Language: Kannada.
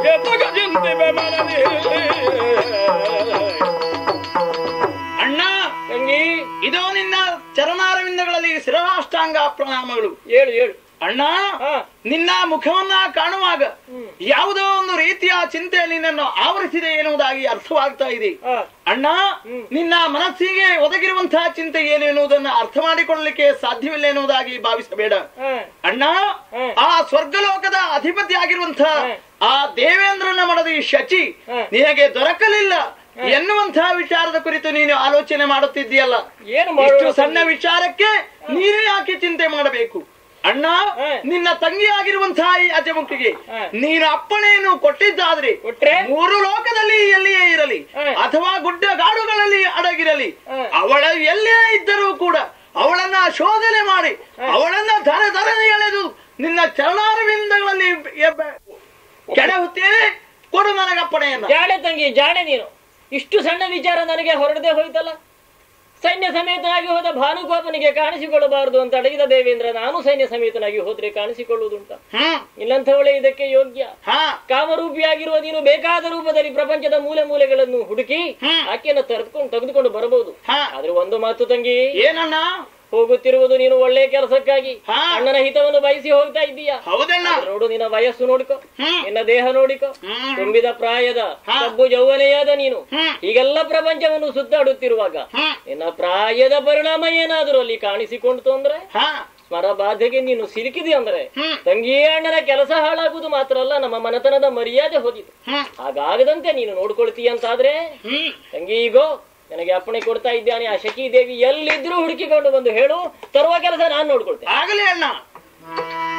ಎತ್ತುಗ ಚಿಂತಿವೆ ಮನದಿ ಅಣ್ಣ ತಂಗಿ ಇದೋ ನಿನ್ನ ಚರಣಾರವಿಂದಗಳಲ್ಲಿ ಶಿರರಾಷ್ಟಾಂಗ ಪ್ರಣಾಮಗಳು ಹೇಳು ಹೇಳು ಅಣ್ಣ ಹಾ ನಿನ್ನ ಮುಖವನ್ನ ಕಾಣುವಾಗ ಹ್ಮ್. ಯಾವುದೋ ಒಂದು ರೀತಿಯ ಚಿಂತೆ ನಿನ್ನನ್ನು ಆವರಿಸಿದೆ ಎನ್ನುವುದಾಗಿ ಅರ್ಥವಾಗ್ತಾ ಇದೆ ಹಾ ಅಣ್ಣ ಹ್ಮ್. ನಿನ್ನ ಮನಸ್ಸಿಗೆ ಒದಗಿರುವಂತಹ ಚಿಂತೆ ಏನು ಎನ್ನುವುದನ್ನು ಅರ್ಥ ಮಾಡಿಕೊಳ್ಳಲಿಕ್ಕೆ ಸಾಧ್ಯವಿಲ್ಲ ಎನ್ನುವುದಾಗಿ ಭಾವಿಸಬೇಡ ಹಾ ಅಣ್ಣ ಹ್ಮ್. ಆ ಸ್ವರ್ಗಲೋಕದ ಅಧಿಪತಿ ಆಗಿರುವಂತಹ ಹ್ಮ್. ಆ ದೇವೇಂದ್ರನ ಮಡದಿ ಶಚಿ ಹ್ಮ್. ನಿನಗೆ ದೊರಕಲಿಲ್ಲ ಎನ್ನುವಂತಹ ವಿಚಾರದ ಕುರಿತು ನೀನು ಆಲೋಚನೆ ಮಾಡುತ್ತಿದ್ದೀಯಲ್ಲ ಏನು ಇಷ್ಟು ಮಾಡೋಣ ಸಣ್ಣ ವಿಚಾರಕ್ಕೆ ನೀನು ಯಾಕೆ ಚಿಂತೆ ಮಾಡಬೇಕು ಅಣ್ಣ ಹ್ಮ್. ನಿನ್ನ ತಂಗಿ ಆಗಿರುವಂತಹ ಈ ಅಜಮುಖಿಗೆ ಹ್ಮ್. ನೀನು ಅಪ್ಪಣೆಯನ್ನು ಕೊಟ್ಟಿದ್ದಾದ್ರೆ ಕೊಟ್ರೆ ಮೂರು ಲೋಕದಲ್ಲಿ ಎಲ್ಲಿಯೇ ಇರಲಿ ಹ್ಮ್. ಅಥವಾ ಗುಡ್ಡ ಗಾಡುಗಳಲ್ಲಿ ಅಡಗಿರಲಿ ಹ್ಮ್. ಅವಳ ಎಲ್ಲೇ ಇದ್ದರೂ ಕೂಡ ಅವಳನ್ನ ಶೋಧನೆ ಮಾಡಿ ಅವಳನ್ನ ಧರ ಧರಣಿ ಎಳೆದು ನಿನ್ನ ಚರಣಾರವಿಂದಗಳಲ್ಲಿ ಎಬ್ಬ- ಕೆಡಹುತ್ತೇನೆ ಕೊಡು ನನಗೆ ಅಪ್ಪಣೆಯನ್ನ ಜಾಣೆ ತಂಗಿ ಜಾಣೆ ನೀನು ಇಷ್ಟು ಸಣ್ಣ ವಿಚಾರ ನನಗೆ ಹೊರಡದೆ ಹೋಯ್ತಲ್ಲ ಸೈನ್ಯ ಸಮೇತನಾಗಿ ಹೋದ ಭಾನುಗೋಪನಿಗೆ ಕಾಣಿಸಿಕೊಳ್ಳಬಾರದು ಅಂತ ಅಡಗಿದ ದೇವೇಂದ್ರ ನಾನು ಸೈನ್ಯ ಸಮೇತನಾಗಿ ಹೋದ್ರೆ ಕಾಣಿಸಿಕೊಳ್ಳುವುದುಂಟ ಹ್ಮ್ ಇಲ್ಲಂಥವಳೇ ಇದಕ್ಕೆ ಯೋಗ್ಯ ಹಾ ಕಾಮರೂಪಿಯಾಗಿರುವ ನೀನು ಬೇಕಾದ ರೂಪದಲ್ಲಿ ಪ್ರಪಂಚದ ಮೂಲೆ ಮೂಲೆಗಳನ್ನು ಹುಡುಕಿ ಹ್ಮ್. ಆಕೆಯನ್ನು ತೆರೆದುಕೊಂಡು ತೆಗೆದುಕೊಂಡು ಬರಬಹುದು ಹಾ ಆದ್ರೆ ಒಂದು ಮಾತು ತಂಗಿ ಏನಣ್ಣ ಹೋಗುತ್ತಿರುವುದು ನೀನು ಒಳ್ಳೆ ಕೆಲಸಕ್ಕಾಗಿ ಹಾ. ಅಣ್ಣನ ಹಿತವನ್ನು ಬಯಸಿ ಹೋಗ್ತಾ ಇದ್ದೀಯಾ ಹೌದಣ್ಣ ಆದ್ರೆ ನೋಡು ನಿನ್ನ ವಯಸ್ಸು ನೋಡಿಕೊ ಹ್ಮ್ ನಿನ್ನ ದೇಹ ನೋಡಿಕೊ ಹ್ಮ್. ತುಂಬಿದ ಪ್ರಾಯದ ಹಾ. ಕಬ್ಬು ಯೌವನೆಯಾದ ನೀನು ಹ್ಮ್. ಹೀಗೆಲ್ಲ ಪ್ರಪಂಚವನ್ನು ಸುತ್ತಾಡುತ್ತಿರುವಾಗ ಹ್ಮ್ ನಿನ್ನ ಪ್ರಾಯದ ಪರಿಣಾಮ ಏನಾದರೂ ಅಲ್ಲಿ ಕಾಣಿಸಿಕೊಂಡಿತು ಅಂದ್ರೆ ಹಾ ಸ್ಮರ ಬಾಧೆಗೆ ನೀನು ಸಿಲುಕಿದಿ ಅಂದ್ರೆ ಹ್ಮ್ ತಂಗಿ ಅಣ್ಣನ ಕೆಲಸ ಹಾಳಾಗುವುದು ಮಾತ್ರ ಅಲ್ಲ ನಮ್ಮ ಮನತನದ ಮರ್ಯಾದೆ ಹೋದಿತು ಹ್ಮ್ ಹಾಗಾಗದಂತೆ ನೀನು ನೋಡ್ಕೊಳ್ತೀಯ ಅಂತಾದ್ರೆ ಹ್ಮ್ ತಂಗಿ ಈಗೋ ನನಗೆ ಅಪ್ಪಣೆ ಕೊಡ್ತಾ ಇದ್ದಾನೆ ಆ ಶಕಿ ದೇವಿ ಎಲ್ಲಿದ್ರೂ ಹುಡುಕಿಕೊಂಡು ಬಂದು ಹೇಳು ತರುವ ಕೆಲಸ ನಾನು ನೋಡ್ಕೊಳ್ತೇನೆ ಆಗಲಿ ಅಣ್ಣ